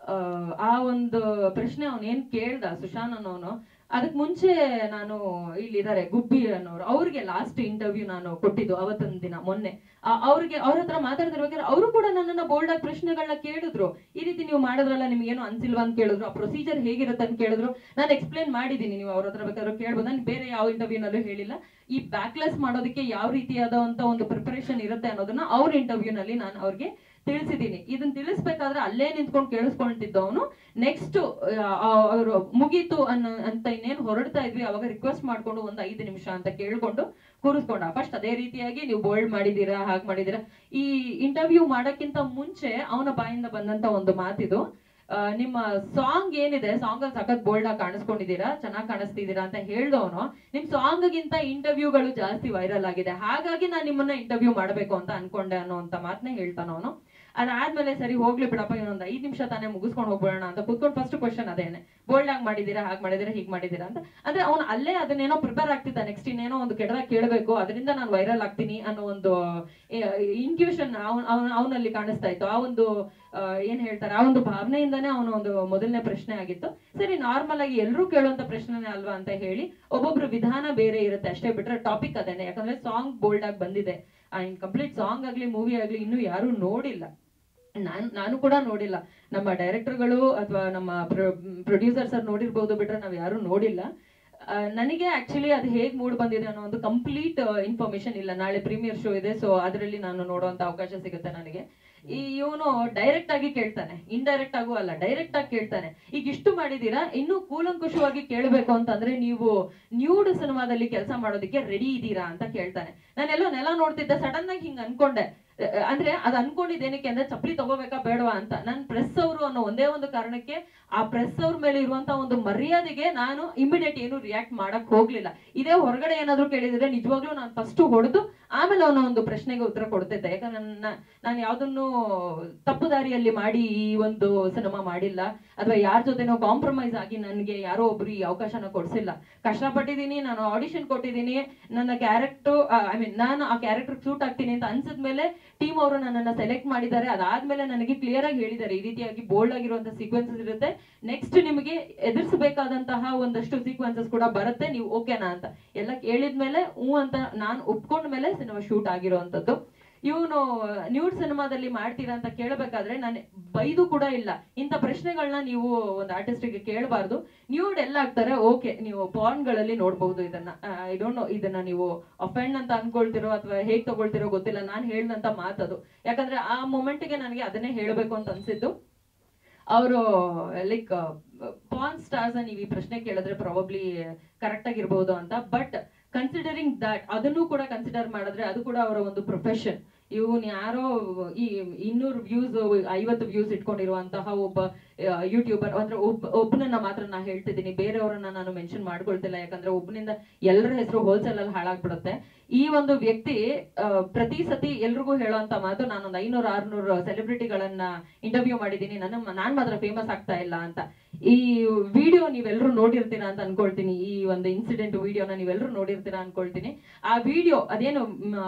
ಆ, ಆ ಒಂದು ಪ್ರಶ್ನೆ ಅವನು ಏನ್ ಕೇಳ್ದ ಸುಶಾನ್ ಅನ್ನೋನು ಅದಕ್ ಮುಂಚೆ ನಾನು ಇಲ್ಲಿದ್ದಾರೆ ಗುಬ್ಬಿ ಅನ್ನೋರು ಅವ್ರಿಗೆ ಲಾಸ್ಟ್ ಇಂಟರ್ವ್ಯೂ ನಾನು ಕೊಟ್ಟಿದ್ದು ಅವತ್ತೊಂದ್ ದಿನ ಮೊನ್ನೆ ಆ- ಅವ್ರಿಗೆ ಅವ್ರ ಹತ್ರ ಮಾತಾಡ್ತಿರ್ಬೇಕಾದ್ರೆ ಅವರು ಕೂಡ ನನ್ನನ್ನ ಬೋಲ್ಡ್ ಆಗಿ ಪ್ರಶ್ನೆಗಳನ್ನ ಕೇಳಿದ್ರು ಈ ರೀತಿ ನೀವು ಮಾಡಿದ್ರಲ್ಲ ನಿಮ್ಗೆ ಏನು ಅನ್ಸಿಲ್ವಾ ಅಂತ ಕೇಳಿದ್ರು ಆ ಪ್ರೊಸೀಜರ್ ಹೇಗಿರುತ್ತೆ ಅಂತ ಕೇಳಿದ್ರು ನಾನು ಎಕ್ಸ್ಪ್ಲೇನ್ ಮಾಡಿದ್ದೀನಿ ನೀವು ಅವ್ರ ಹತ್ರ ಬೇಕಾದ್ರೆ ಕೇಳ್ಬೋದು ನಾನು ಬೇರೆ ಯಾವ ಇಂಟರ್ವ್ಯೂನಲ್ಲೂ ಹೇಳಿಲ್ಲ ಈ ಬ್ಯಾಕ್ಲೆಸ್ ಮಾಡೋದಕ್ಕೆ ಯಾವ ರೀತಿಯಾದಂತ ಒಂದು ಪ್ರಿಪರೇಷನ್ ಇರುತ್ತೆ ಅನ್ನೋದನ್ನ ಅವ್ರ ಇಂಟರ್ವ್ಯೂನಲ್ಲಿ ನಾನು ಅವ್ರಿಗೆ ತಿಳಿಸಿದ್ದೀನಿ ಇದನ್ನ ತಿಳಿಸ್ಬೇಕಾದ್ರೆ ಅಲ್ಲೇ ನಿಂತ್ಕೊಂಡು ಕೇಳಿಸ್ಕೊಂತಿದ್ದವನು ನೆಕ್ಸ್ಟ್ ಅವರು ಮುಗೀತು ಅನ್ನೋ ಅಂತ ಇನ್ನೇನು ಹೊರಡ್ತಾ ಇದ್ವಿ ಅವಾಗ ರಿಕ್ವೆಸ್ಟ್ ಮಾಡ್ಕೊಂಡು ಒಂದು ಐದು ನಿಮಿಷ ಅಂತ ಕೇಳ್ಕೊಂಡು ಕೂರಿಸ್ಕೊಂಡ ಫಸ್ಟ್ ಅದೇ ರೀತಿಯಾಗಿ ನೀವು ಬೋಲ್ಡ್ ಮಾಡಿದೀರಾ ಹಾಗೆ ಮಾಡಿದೀರಾ ಈ ಇಂಟರ್ವ್ಯೂ ಮಾಡಕ್ಕಿಂತ ಮುಂಚೆ ಅವನ ಬಾಯಿಂದ ಬಂದಂತ ಒಂದು ಮಾತಿದು ಆ, ನಿಮ್ಮ ಸಾಂಗ್ ಏನಿದೆ ಸಾಂಗ್ ಅಲ್ಲಿ ಸಖತ್ ಬೋಲ್ಡ್ ಆಗಿ ಕಾಣಿಸ್ಕೊಂಡಿದ್ದೀರಾ ಚೆನ್ನಾಗಿ ಕಾಣಿಸ್ತಿದ್ದೀರಾ ಅಂತ ಹೇಳ್ದವನು ನಿಮ್ ಸಾಂಗ್ ಗಿಂತ ಇಂಟರ್ವ್ಯೂಗಳು ಜಾಸ್ತಿ ವೈರಲ್ ಆಗಿದೆ ಹಾಗಾಗಿ ನಾನು ನಿಮ್ಮನ್ನ ಇಂಟರ್ವ್ಯೂ ಮಾಡಬೇಕು ಅಂತ ಅನ್ಕೊಂಡೆ ಅನ್ನೋಂತ ಮಾತನ್ನ ಹೇಳ್ತಾನ ಅವನು ಅದಾದ್ಮೇಲೆ ಸರಿ ಹೋಗ್ಲಿ ಬಿಡಪ್ಪ ಇನ್ನೊಂದ್ ಐದ್ ನಿಮಿಷ ತಾನೇ ಮುಗಿಸ್ಕೊಂಡು ಹೋಗ್ಬಿಡೋಣ ಅಂತ ಕುತ್ಕೊಂಡು ಫಸ್ಟ್ ಕ್ವಶನ್ ಅದೇನೆ ಬೋಲ್ಡ್ ಆಗಿ ಮಾಡಿದೀರಾ ಹಾಗೆ ಮಾಡಿದೀರಾ ಹೀಗ್ ಮಾಡಿದೀರಾ ಅಂತ ಅಂದ್ರೆ ಅವ್ನು ಅಲ್ಲೇ ಅದನ್ನೇನೋ ಪ್ರಿಪೇರ್ ಆಗ್ತಿದ್ದ ನೆಕ್ಸ್ಟ್ ಇನ್ನೇನೋ ಒಂದು ಕೆಡದಾಗ ಕೇಳಬೇಕು ಅದರಿಂದ ನಾನು ವೈರಲ್ ಆಗ್ತೀನಿ ಅನ್ನೋ ಒಂದು ಇನ್ಕ್ಯೂಷನ್ ಅವನ್ ಅವನಲ್ಲಿ ಕಾಣಿಸ್ತಾ ಇತ್ತು ಆ ಒಂದು ಆ, ಏನ್ ಹೇಳ್ತಾರೆ ಆ ಒಂದು ಭಾವನೆಯಿಂದಾನೇ ಅವನ ಒಂದು ಮೊದಲನೇ ಪ್ರಶ್ನೆ ಆಗಿತ್ತು ಸರಿ ನಾರ್ಮಲ್ ಆಗಿ ಎಲ್ಲರೂ ಕೇಳುವಂತ ಪ್ರಶ್ನೆನೇ ಅಲ್ವಾ ಅಂತ ಹೇಳಿ ಒಬ್ಬೊಬ್ರು ವಿಧಾನ ಬೇರೆ ಇರುತ್ತೆ ಅಷ್ಟೇ ಬಿಟ್ರೆ ಟಾಪಿಕ್ ಅದೇನೆ ಯಾಕಂದ್ರೆ ಸಾಂಗ್ ಬೋಲ್ಡ್ ಆಗಿ ಬಂದಿದೆ ಇನ್ ಕಂಪ್ಲೀಟ್ ಸಾಂಗ್ ಆಗ್ಲಿ ಮೂವಿ ಆಗ್ಲಿ ಇನ್ನೂ ಯಾರು ನೋಡಿಲ್ಲ ನಾನು ನಾನು ಕೂಡ ನೋಡಿಲ್ಲ ನಮ್ಮ ಡೈರೆಕ್ಟರ್ಗಳು ಅಥವಾ ನಮ್ಮ ಪ್ರೊಡ್ಯೂಸರ್ಸ್ ಅವ್ರು ನೋಡಿರ್ಬೋದು ಬಿಟ್ರೆ ನಾವು ಯಾರು ನೋಡಿಲ್ಲ ಆ, ನನಗೆ ಆಕ್ಚುಲಿ ಅದು ಹೇಗ್ ಮೂಡ್ ಬಂದಿದೆ ಅನ್ನೋ ಒಂದು ಕಂಪ್ಲೀಟ್ ಇನ್ಫಾರ್ಮೇಶನ್ ಇಲ್ಲ ನಾಳೆ ಪ್ರೀಮಿಯರ್ ಶೋ ಇದೆ ಸೊ ಅದರಲ್ಲಿ ನಾನು ನೋಡುವಂತ ಅವಕಾಶ ಸಿಗುತ್ತೆ ನನಗೆ ಈ ಇವನು ಡೈರೆಕ್ಟ್ ಆಗಿ ಕೇಳ್ತಾನೆ ಇಂಡೈರೆಕ್ಟ್ ಆಗು ಅಲ್ಲ ಡೈರೆಕ್ಟ್ ಆಗಿ ಕೇಳ್ತಾನೆ ಈಗ ಇಷ್ಟು ಮಾಡಿದೀರಾ ಇನ್ನು ಕೂಲಂಕುಷವಾಗಿ ಕೇಳಬೇಕು ಅಂತಂದ್ರೆ ನೀವು ನ್ಯೂಡ್ ಸಿನಿಮಾದಲ್ಲಿ ಕೆಲಸ ಮಾಡೋದಕ್ಕೆ ರೆಡಿ ಇದ್ದೀರಾ ಅಂತ ಕೇಳ್ತಾನೆ ನಾನೆಲ್ಲೋ ನೆಲ ನೋಡ್ತಿದ್ದೆ ಸಡನ್ ಆಗಿ ಹಿಂಗ್ ಅನ್ಕೊಂಡೆ ಅಹ್ ಅಂದ್ರೆ ಅದ್ ಅನ್ಕೊಂಡಿದ್ದೇನಕ್ಕೆ ಅಂದ್ರೆ ಚಪ್ಪಲಿ ತಗೋಬೇಕಾ ಬೇಡವಾ ಅಂತ ನಾನ್ ಪ್ರೆಸ್ ಅವರು ಅನ್ನೋ ಒಂದೇ ಒಂದು ಕಾರಣಕ್ಕೆ ಆ ಪ್ರೆಸ್ ಅವ್ರ ಮೇಲೆ ಇರುವಂತ ಒಂದು ಮರ್ಯಾದೆಗೆ ನಾನು ಇಮಿಡಿಯೇಟ್ ಏನು ರಿಯಾಕ್ಟ್ ಮಾಡಕ್ ಹೋಗ್ಲಿಲ್ಲ ಇದೇ ಹೊರಗಡೆ ಏನಾದ್ರು ಕೇಳಿದ್ರೆ ನಿಜವಾಗ್ಲೂ ನಾನು ಫಸ್ಟ್ ಹೊಡೆದು ಆಮೇಲೆ ಅವನ ಒಂದು ಪ್ರಶ್ನೆಗೆ ಉತ್ತರ ಕೊಡ್ತಿದ್ದೆ ಯಾಕಂದ್ರೆ ನನ್ನ ನಾನು ಯಾವ್ದನ್ನು ತಪ್ಪು ದಾರಿಯಲ್ಲಿ ಮಾಡಿ ಈ ಒಂದು ಸಿನಿಮಾ ಮಾಡಿಲ್ಲ ಅಥವಾ ಯಾರ ಜೊತೆನೋ ಕಾಂಪ್ರಮೈಸ್ ಆಗಿ ನನಗೆ ಯಾರೋ ಒಬ್ರು ಈ ಅವಕಾಶನ ಕೊಡ್ಸಿಲ್ಲ ಕಷ್ಟಪಟ್ಟಿದ್ದೀನಿ ನಾನು ಆಡಿಷನ್ ಕೊಟ್ಟಿದ್ದೀನಿ ನನ್ನ ಕ್ಯಾರೆಕ್ಟರ್ ಐ ಮೀನ್ ನಾನು ಆ ಕ್ಯಾರೆಕ್ಟರ್ ಸೂಟ್ ಆಗ್ತೀನಿ ಅಂತ ಅನ್ಸಿದ್ಮೇಲೆ ಟೀಮ್ ಅವರು ನನ್ನನ್ನ ಸೆಲೆಕ್ಟ್ ಮಾಡಿದ್ದಾರೆ ಅದಾದ್ಮೇಲೆ ನನಗೆ ಕ್ಲಿಯರ್ ಆಗಿ ಹೇಳಿದ್ದಾರೆ ಈ ರೀತಿಯಾಗಿ ಬೋಲ್ಡ್ ಆಗಿರುವಂತ ಸೀಕ್ವೆನ್ಸಸ್ ಇರುತ್ತೆ ನೆಕ್ಸ್ಟ್ ನಿಮಗೆ ಎದುರಿಸಬೇಕಾದಂತಹ ಒಂದಷ್ಟು ಸೀಕ್ವೆನ್ಸಸ್ ಕೂಡ ಬರುತ್ತೆ ನೀವು ಓಕೆನಾ ಅಂತ ಎಲ್ಲ ಕೇಳಿದ್ಮೇಲೆ ಹ್ಞೂ ಅಂತ ನಾನು ಒಪ್ಕೊಂಡ ಮೇಲೆ ಸಿನಿಮಾ ಶೂಟ್ ಆಗಿರುವಂತದ್ದು ಇವನು ನ್ಯೂಡ್ ಸಿನಿಮಾದಲ್ಲಿ ಮಾಡ್ತೀರಾ ಅಂತ ಕೇಳಬೇಕಾದ್ರೆ ನಾನು ಬೈದು ಕೂಡ ಇಲ್ಲ ಇಂಥ ಪ್ರಶ್ನೆಗಳನ್ನ ನೀವು ಒಂದು ಆರ್ಟಿಸ್ಟಿಗೆ ಕೇಳಬಾರ್ದು ನ್ಯೂಡ್ ಎಲ್ಲ ಆಗ್ತಾರೆ ಓಕೆ ನೀವು ಪಾನ್ಗಳಲ್ಲಿ ನೋಡಬಹುದು ಇದನ್ನ ಐ ಡೋಂಟ್ ನೋ ಇದನ್ನ ನೀವು ಅಫೆಂಡ್ ಅಂತ ಅನ್ಕೊಳ್ತಿರೋ ಅಥವಾ ಹೇಗ್ ತಗೊಳ್ತಿರೋ ಗೊತ್ತಿಲ್ಲ ನಾನು ಹೇಳ್ದಂತ ಮಾತದು ಯಾಕಂದ್ರೆ ಆ ಮೊಮೆಂಟ್ಗೆ ನನಗೆ ಅದನ್ನೇ ಹೇಳಬೇಕು ಅಂತ ಅನ್ಸಿದ್ದು ಅವರು ಲೈಕ್ ಪಾನ್ ಸ್ಟಾರ್ಸ್ ನೀವು ಈ ಪ್ರಶ್ನೆ ಕೇಳಿದ್ರೆ ಪ್ರಾಬಬ್ಲಿ ಕರೆಕ್ಟ್ ಆಗಿರ್ಬೋದು ಅಂತ ಬಟ್ ಕನ್ಸಿಡರಿಂಗ್ ದಟ್ ಅದನ್ನು ಕೂಡ ಕನ್ಸಿಡರ್ ಮಾಡಿದ್ರೆ ಅದು ಕೂಡ ಅವರ ಒಂದು ಪ್ರೊಫೆಷನ್ ಇವನ್ ಯಾರೋ ಈ ಇನ್ನೂರು ವ್ಯೂಸ್ ಐವತ್ತು ವ್ಯೂಸ್ ಇಟ್ಕೊಂಡಿರುವಂತಹ ಒಬ್ಬ ಯೂಟ್ಯೂಬರ್ ಅಂದ್ರೆ ಒಬ್ಬ ಒಬ್ಬನನ್ನ ಮಾತ್ರ ನಾ ಹೇಳ್ತಿದ್ದೀನಿ ಬೇರೆಯವರನ್ನ ನಾನು ಮೆನ್ಷನ್ ಮಾಡ್ಕೊಳ್ತಿಲ್ಲ ಯಾಕಂದ್ರೆ ಒಬ್ಬನಿಂದ ಎಲ್ಲರ ಹೆಸರು ಹೋಲ್ಸೇಲ್ ಅಲ್ಲಿ ಹಾಳಾಗ್ಬಿಡುತ್ತೆ ಈ ಒಂದು ವ್ಯಕ್ತಿ ಆ, ಪ್ರತಿ ಸತಿ ಎಲ್ರಿಗೂ ಹೇಳುವಂತ ಮಾತು ನಾನೊಂದು ಐನೂರು ಆರ್ನೂರು ಸೆಲೆಬ್ರಿಟಿಗಳನ್ನ ಇಂಟರ್ವ್ಯೂ ಮಾಡಿದ್ದೀನಿ ನನ್ನ ನಾನ್ ಮಾತ್ರ ಫೇಮಸ್ ಆಗ್ತಾ ಇಲ್ಲ ಅಂತ ಈ ವಿಡಿಯೋ ನೀವೆಲ್ಲರೂ ನೋಡಿರ್ತೀರಾ ಅಂತ ಅನ್ಕೊಳ್ತೀನಿ ಈ ಒಂದು ಇನ್ಸಿಡೆಂಟ್ ವಿಡಿಯೋನ ನೀವೆಲ್ಲರೂ ನೋಡಿರ್ತೀರಾ ಅನ್ಕೊಳ್ತೀನಿ ಆ ವಿಡಿಯೋ ಅದೇನು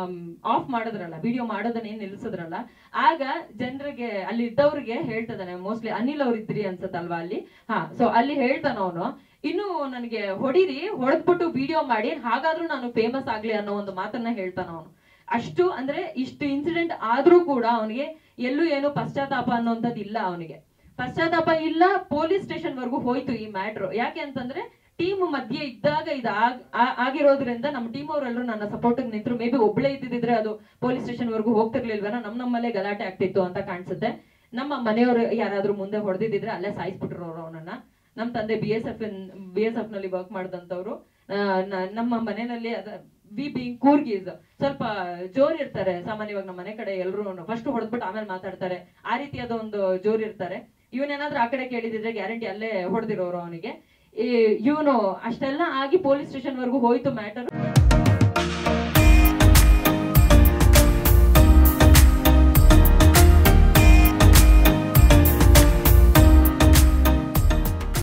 ಆಫ್ ಮಾಡಿದ್ರಲ್ಲ ವಿಡಿಯೋ ಮಾಡೋದನ್ನ ಏನ್ ನಿಲ್ಸಿದ್ರಲ್ಲ ಆಗ ಜನರಿಗೆ ಅಲ್ಲಿ ಇದ್ದವ್ರಿಗೆ ಹೇಳ್ತದಾನೆ ಮೋಸ್ಟ್ಲಿ ಅನಿಲ್ ಅವ್ರು ಇದ್ರಿ ಅನ್ಸತ್ತಲ್ವಾ ಅಲ್ಲಿ ಹಾ ಸೊ ಅಲ್ಲಿ ಹೇಳ್ತಾನ ಅವನು ಇನ್ನು ನನಗೆ ಹೊಡಿರಿ ಹೊಡೆದ್ಬಿಟ್ಟು ವಿಡಿಯೋ ಮಾಡಿ ಹಾಗಾದ್ರೂ ನಾನು ಫೇಮಸ್ ಆಗ್ಲಿ ಅನ್ನೋ ಒಂದು ಮಾತನ್ನ ಹೇಳ್ತಾನ ಅವನು ಅಷ್ಟು ಅಂದ್ರೆ ಇಷ್ಟು ಇನ್ಸಿಡೆಂಟ್ ಆದ್ರೂ ಕೂಡ ಅವನಿಗೆ ಎಲ್ಲೂ ಏನು ಪಶ್ಚಾತ್ತಾಪ ಅನ್ನೋಂಥದ್ದು ಇಲ್ಲ ಅವನಿಗೆ ಪಶ್ಚಾತ್ತಾಪ ಇಲ್ಲ ಪೊಲೀಸ್ ಸ್ಟೇಷನ್ ವರ್ಗೂ ಹೋಯ್ತು ಈ ಮ್ಯಾಟ್ರು ಯಾಕೆ ಅಂತಂದ್ರೆ ಟೀಮ್ ಮಧ್ಯೆ ಇದ್ದಾಗ ಇದು ಆಗ್- ಆ- ಆಗಿರೋದ್ರಿಂದ ನಮ್ಮ ಟೀಮ್ ಅವರೆಲ್ಲರೂ ನನ್ನ ಸಪೋರ್ಟ್ ನಿಂತರು ಮೇ ಬಿ ಒಬ್ಳೆ ಇದ್ದಿದ್ರೆ ಅದು ಪೊಲೀಸ್ ಸ್ಟೇಷನ್ ವರ್ಗೂ ಹೋಗ್ತಿರ್ಲಿಲ್ವೇನೋ ನಮ್ ನಮ್ಮಲ್ಲೇ ಗಲಾಟೆ ಆಗ್ತಿತ್ತು ಅಂತ ಕಾಣಿಸುತ್ತೆ ನಮ್ಮ ಮನೆಯವರು ಯಾರಾದ್ರೂ ಮುಂದೆ ಹೊಡೆದಿದ್ರೆ ಅಲ್ಲೇ ಸಾಯಿಸ್ಬಿಟ್ರು ಅವ್ರು ಅವನನ್ನ ನಮ್ಮ ತಂದೆ B S F B S F ನಲ್ಲಿ ವರ್ಕ್ ಮಾಡಿದಂತವ್ರು ನಮ್ಮ ಮನೆಯಲ್ಲಿ ಅದ ವಿ ಬಿಂಗ್ ಕೂರ್ಗೀಸ್ ಸ್ವಲ್ಪ ಜೋರ್ ಇರ್ತಾರೆ ಸಾಮಾನ್ಯವಾಗಿ ನಮ್ಮ ಮನೆ ಕಡೆ ಎಲ್ಲರೂ ಫಸ್ಟ್ ಹೊಡೆದ್ಬಿಟ್ಟು ಆಮೇಲೆ ಮಾತಾಡ್ತಾರೆ ಆ ರೀತಿಯಾದ ಒಂದು ಜೋರ್ ಇರ್ತಾರೆ ಇವನೇನಾದ್ರೂ ಆ ಕಡೆ ಕೇಳಿದಿದ್ರೆ ಗ್ಯಾರಂಟಿ ಅಲ್ಲೇ ಹೊಡೆದಿರೋರು ಅವನಿಗೆ ಇವನು ಅಷ್ಟೆಲ್ಲ ಆಗಿ ಪೊಲೀಸ್ ಸ್ಟೇಷನ್ ವರ್ಗೂ ಹೋಯ್ತು ಮ್ಯಾಟರ್